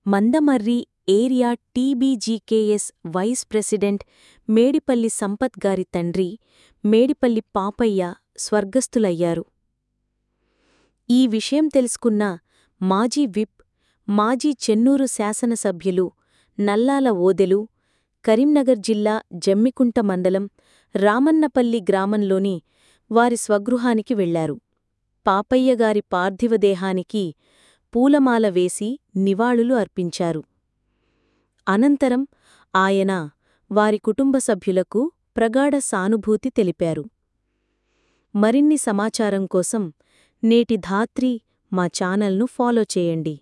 Mandamarri area TBGKS vice president Medipalli Sampath గారి తండ్రి మేడిపల్లి పాపయ్య స్వర్గస్థులయ్యారు ఈ విషయం తెలుసుకున్న మాజీ విప్ మాజీ చెన్నూరు శాసనసభ్యులు నల్లాల ఓదెలు కరీంనగర్ జిల్లా జమ్మికుంట మండలం రామన్నపల్లి గ్రామంలోని వారి స్వగృహానికి వెళ్లారు పాపయ్యగారి పార్థివదేహానికి పూలమాల వేసి నివాళులు అర్పించారు అనంతరం ఆయన వారి కుటుంబ సభ్యులకు ప్రగాఢ సానుభూతి తెలిపారు మరిన్ని సమాచారం కోసం నేటి ధాత్రి మా ఛానల్ను ఫాలో చేయండి